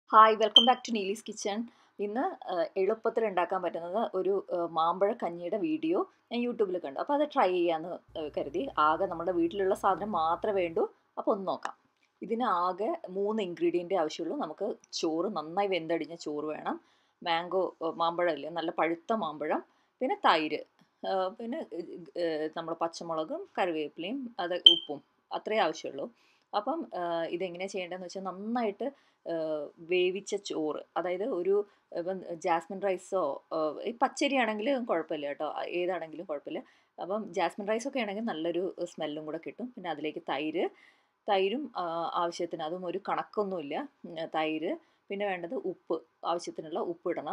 hi welcome back to Neeli's kitchen ഇന്ന് എളുപ്പത്തിൽ ഉണ്ടാക്കാൻ പറ്റുന്നത് ഒരു മാമ്പഴ കഞ്ഞിയുടെ വീഡിയോ ഞാൻ യൂട്യൂബിൽ കണ്ടു അപ്പോൾ അത് ട്രൈ ചെയ്യാമെന്ന് കരുതി ആകെ നമ്മുടെ വീട്ടിലുള്ള സാധനം മാത്രമേ വേണ്ടൂ അപ്പോൾ ഒന്ന് നോക്കാം ഇതിന് ആകെ മൂന്ന് ഇൻഗ്രീഡിയൻ്റ് ആവശ്യമുള്ളൂ നമുക്ക് ചോറ് നന്നായി വെന്തടിഞ്ഞ ചോറ് വേണം മാംഗോ മാമ്പഴം ഇല്ലേ നല്ല പഴുത്ത മാമ്പഴം പിന്നെ തൈര് പിന്നെ നമ്മൾ പച്ചമുളകും കറിവേപ്പിലയും അത് ഉപ്പും അത്രേ ആവശ്യമുള്ളൂ അപ്പം ഇതെങ്ങനെയാണ് ചെയ്യേണ്ടതെന്ന് വെച്ചാൽ നന്നായിട്ട് വേവിച്ച ചോറ് അതായത് ഒരു ഇപ്പം ജാസ്മിൻ റൈസോ ഈ പച്ചരി ആണെങ്കിലും കുഴപ്പമില്ല കേട്ടോ ഏതാണെങ്കിലും കുഴപ്പമില്ല അപ്പം ജാസ്മിൻ റൈസൊക്കെ ആണെങ്കിൽ നല്ലൊരു സ്മെല്ലും കൂടെ കിട്ടും പിന്നെ അതിലേക്ക് തൈര് തൈരും ആവശ്യത്തിന് അതും ഒരു കണക്കൊന്നുമില്ല തൈര് പിന്നെ വേണ്ടത് ഉപ്പ് ആവശ്യത്തിനുള്ള ഉപ്പ് ഇടണം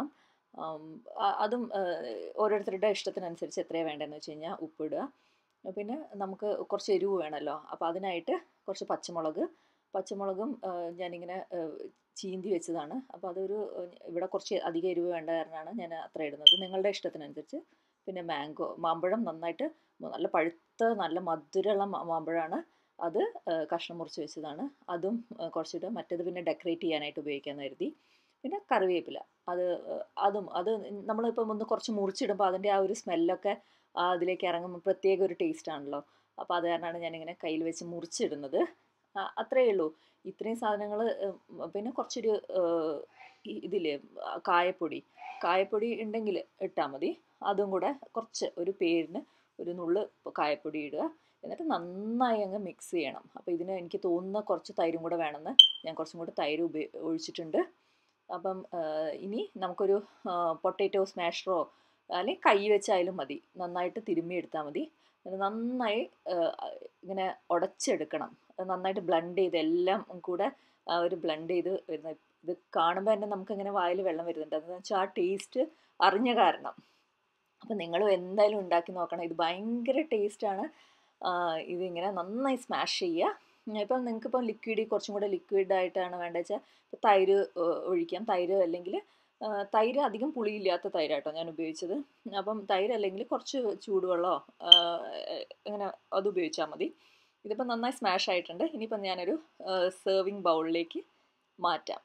അതും ഓരോരുത്തരുടെ ഇഷ്ടത്തിനനുസരിച്ച് എത്രയാണ് വേണ്ടതെന്ന് വെച്ച് കഴിഞ്ഞാൽ ഉപ്പിടുക പിന്നെ നമുക്ക് കുറച്ച് എരിവ് വേണമല്ലോ അപ്പോൾ അതിനായിട്ട് കുറച്ച് പച്ചമുളക് പച്ചമുളകും ഞാനിങ്ങനെ ചീന്തി വെച്ചതാണ് അപ്പോൾ അതൊരു ഇവിടെ കുറച്ച് അധികം എരിവ് വേണ്ട കാരണമാണ് ഞാൻ അത്ര ഇടുന്നത് നിങ്ങളുടെ ഇഷ്ടത്തിനനുസരിച്ച് പിന്നെ മാംഗോ മാമ്പഴം നന്നായിട്ട് നല്ല പഴുത്ത നല്ല മധുരമുള്ള മാമ്പഴമാണ് അത് കഷ്ണം മുറിച്ച് വെച്ചതാണ് അതും കുറച്ചിട്ട് മറ്റേത് പിന്നെ ഡെക്കറേറ്റ് ചെയ്യാനായിട്ട് ഉപയോഗിക്കാമെന്ന് കരുതി പിന്നെ കറിവേപ്പില അത് അതും അത് നമ്മളിപ്പം ഒന്ന് കുറച്ച് മുറിച്ചിടുമ്പോൾ അതിൻ്റെ ആ ഒരു സ്മെല്ലൊക്കെ അതിലേക്ക് ഇറങ്ങുമ്പോൾ പ്രത്യേക ഒരു ടേസ്റ്റ് ആണല്ലോ അപ്പോൾ അത് കാരണമാണ് ഞാനിങ്ങനെ കയ്യിൽ വെച്ച് മുറിച്ചിടുന്നത് അത്രയേ ഉള്ളൂ ഇത്രയും സാധനങ്ങൾ പിന്നെ കുറച്ചൊരു ഇതില്ലേ കായപ്പൊടി കായപ്പൊടി ഉണ്ടെങ്കിൽ ഇട്ടാൽ മതി അതും കൂടെ കുറച്ച് ഒരു പേരിന് ഒരു നുള്ള് കായപ്പൊടി ഇടുക എന്നിട്ട് നന്നായി അങ്ങ് മിക്സ് ചെയ്യണം അപ്പോൾ ഇതിന് എനിക്ക് തോന്നുന്ന കുറച്ച് തൈരും കൂടെ വേണമെന്ന് ഞാൻ കുറച്ചും കൂടെ തൈര് ഉപയോ ഒഴിച്ചിട്ടുണ്ട് അപ്പം ഇനി നമുക്കൊരു പൊട്ടേറ്റോ സ്മാഷറോ അല്ലെങ്കിൽ കൈ വെച്ചായാലും മതി നന്നായിട്ട് തിരുമ്മി എടുത്താൽ മതി നന്നായി ഇങ്ങനെ ഉടച്ചെടുക്കണം നന്നായിട്ട് ബ്ലെൻഡ് ചെയ്ത് എല്ലാം കൂടെ ഒരു ബ്ലെൻഡ് ചെയ്ത് വരുന്ന ഇത് കാണുമ്പോൾ തന്നെ നമുക്കിങ്ങനെ വായിൽ വെള്ളം വരുന്നുണ്ട് അതെന്ന് വെച്ചാൽ ആ ടേസ്റ്റ് അറിഞ്ഞ കാരണം അപ്പം നിങ്ങളും എന്തായാലും ഉണ്ടാക്കി നോക്കണം ഇത് ഭയങ്കര ടേസ്റ്റാണ് ഇതിങ്ങനെ നന്നായി സ്മാഷ് ചെയ്യുക ഇപ്പം നിങ്ങൾക്കിപ്പം ലിക്വിഡ് കുറച്ചും കൂടെ ലിക്വിഡ് ആയിട്ടാണ് വേണ്ടത് വെച്ചാൽ ഇപ്പോൾ തൈര് ഒഴിക്കാം തൈര് അല്ലെങ്കിൽ തൈര് അധികം പുളിയില്ലാത്ത തൈരാട്ടോ ഞാൻ ഉപയോഗിച്ചത് അപ്പം തൈര് അല്ലെങ്കിൽ കുറച്ച് ചൂടുവെള്ളമോ അങ്ങനെ അത് ഉപയോഗിച്ചാൽ മതി ഇതിപ്പോൾ നന്നായി സ്മാഷ് ആയിട്ടുണ്ട് ഇനിയിപ്പം ഞാനൊരു സെർവിങ് ബൗളിലേക്ക് മാറ്റാം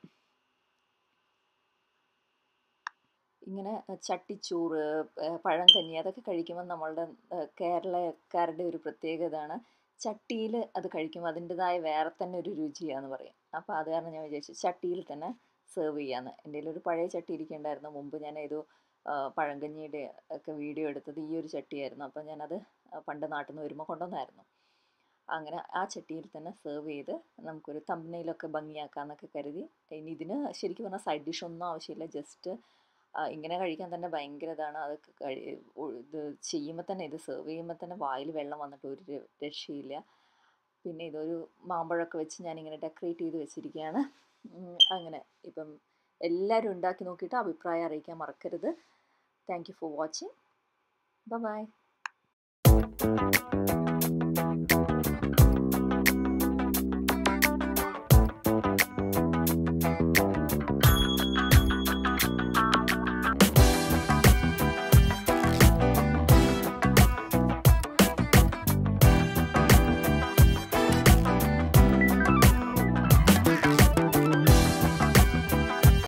ഇങ്ങനെ ചട്ടിച്ചോറ് പഴങ്കഞ്ഞി അതൊക്കെ കഴിക്കുമ്പോൾ നമ്മളുടെ കേരളക്കാരുടെ ഒരു പ്രത്യേകതയാണ് ചട്ടിയിൽ അത് കഴിക്കുമ്പോൾ അതിൻ്റെതായ വേറെ തന്നെ ഒരു രുചിയാന്ന് പറയും അപ്പോൾ അത് കാരണം ഞാൻ വിചാരിച്ചു ചട്ടിയിൽ തന്നെ സെർവ് ചെയ്യാന്ന് എൻ്റെ ഒരു പഴയ ചട്ടി ഇരിക്കേണ്ടായിരുന്നു മുമ്പ് ഞാൻ ഏതോ പഴങ്കഞ്ഞിയുടെ ഒക്കെ വീഡിയോ എടുത്തത് ഈ ഒരു ചട്ടിയായിരുന്നു അപ്പോൾ ഞാനത് പണ്ട് നാട്ടിൽ നിന്ന് വരുമ്പോൾ കൊണ്ടുവന്നായിരുന്നു അങ്ങനെ ആ ചട്ടിയിൽ തന്നെ സെർവ് ചെയ്ത് നമുക്കൊരു തമ്പനയിലൊക്കെ ഭംഗിയാക്കാമെന്നൊക്കെ കരുതി ഇനി ഇതിന് ശരിക്കും പറഞ്ഞാൽ സൈഡ് ഡിഷ് ഒന്നും ആവശ്യമില്ല ജസ്റ്റ് ഇങ്ങനെ കഴിക്കാൻ തന്നെ ഭയങ്കര ഇതാണ് അത് കഴി ഇത് ചെയ്യുമ്പോൾ തന്നെ ഇത് സെർവ് ചെയ്യുമ്പോൾ തന്നെ വായിൽ വെള്ളം വന്നിട്ട് ഒരു രക്ഷയില്ല പിന്നെ ഇതൊരു മാമ്പഴമൊക്കെ വെച്ച് ഞാനിങ്ങനെ ഡെക്കറേറ്റ് ചെയ്ത് വെച്ചിരിക്കുകയാണ് അങ്ങനെ ഇപ്പം എല്ലാവരും ഉണ്ടാക്കി നോക്കിയിട്ട് അഭിപ്രായം അറിയിക്കാൻ മറക്കരുത് thank you for watching by